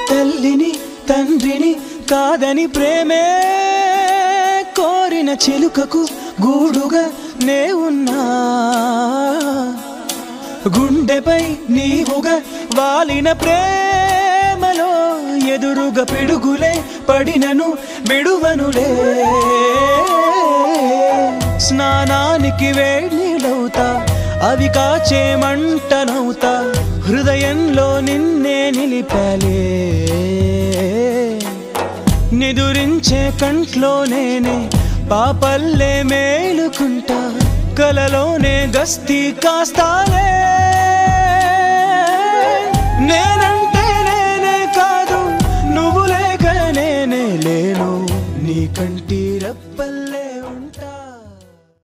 తల్లిని తండ్రిని కాదని ప్రేమే కోరిన చిలుకకు గూడుగా నే ఉన్నా గుండెపై నీవుగా వాలిన ప్రేమలో ఎదురుగా పిడుగులే పడినను విడువనులే స్నానానికి వేడినీడవుతా అవి కాచే మంటనవుతా హృదయంలో నిన్నే నిలిపాలే నిదురించే కంట్లో నేనే పాపల్లే మేలుకుంటా కలలోనే గస్తీ కాస్తాలే నేనంటే